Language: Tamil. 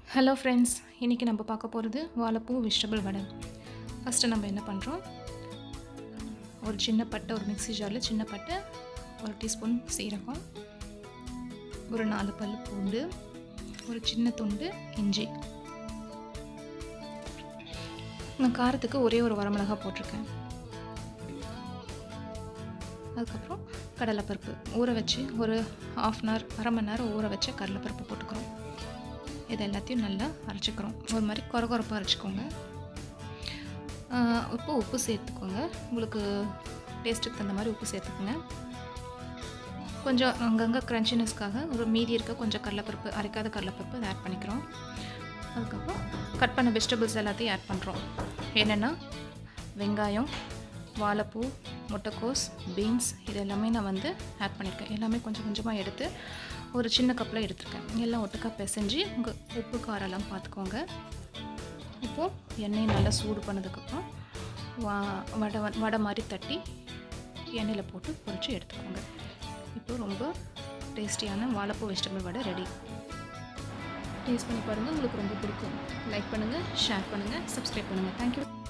ஹலோ ஃப்ரெண்ட்ஸ் இன்றைக்கி நம்ம பார்க்க போகிறது வாழைப்பூ வெஜிடபிள் வடை ஃபஸ்ட்டு நம்ம என்ன பண்ணுறோம் ஒரு சின்ன பட்டை ஒரு மிக்ஸி ஜாரில் சின்ன பட்டை ஒரு டீஸ்பூன் சீரகம் ஒரு நாலு பல் பூண்டு ஒரு சின்ன துண்டு இஞ்சி நான் காரத்துக்கு ஒரே ஒரு வரமிளகா போட்டிருக்கேன் அதுக்கப்புறம் கடலைப்பருப்பு ஊற வச்சு ஒரு ஆஃப் அன் ஹவர் அரை மணி நேரம் ஊற வச்ச கடலைப்பருப்பு போட்டுக்கிறோம் இது எல்லாத்தையும் நல்லா அரைச்சிக்கிறோம் ஒரு மாதிரி கொரகொரப்பாக அரைச்சிக்கோங்க உப்பு உப்பு சேர்த்துக்கோங்க உங்களுக்கு டேஸ்ட்டுக்கு தகுந்த மாதிரி உப்பு சேர்த்துக்கோங்க கொஞ்சம் அங்கங்கே க்ரன்ச்சினஸ்க்காக ஒரு மீதி இருக்க கொஞ்சம் கடலைப்பருப்பு அரைக்காத கடலைப்பருப்பு அதை ஆட் பண்ணிக்கிறோம் அதுக்கப்புறம் கட் பண்ண வெஜிடபிள்ஸ் எல்லாத்தையும் ஆட் பண்ணுறோம் என்னென்னா வெங்காயம் வாழைப்பூ முட்டைக்கோஸ் பீன்ஸ் இது எல்லாமே நான் வந்து ஆட் பண்ணியிருக்கேன் எல்லாமே கொஞ்சம் கொஞ்சமாக எடுத்து ஒரு சின்ன கப்பில் எடுத்திருக்கேன் எல்லாம் ஒட்டுக்கா பிசைஞ்சு உங்கள் உப்பு காரெல்லாம் பார்த்துக்கோங்க இப்போது எண்ணெய் நல்லா சூடு பண்ணதுக்கப்புறம் வா வடை வ- வடை மாதிரி தட்டி எண்ணெயில் போட்டு பொரித்து எடுத்துக்கோங்க இப்போ ரொம்ப டேஸ்டியான வாழைப்பூ வெஜிடபிள் வடை ரெடி டேஸ்ட் பண்ணி பாருங்கள் உங்களுக்கு ரொம்ப பிடிக்கும் லைக் பண்ணுங்கள் ஷேர் பண்ணுங்கள் சப்ஸ்கிரைப் பண்ணுங்கள் தேங்க்யூ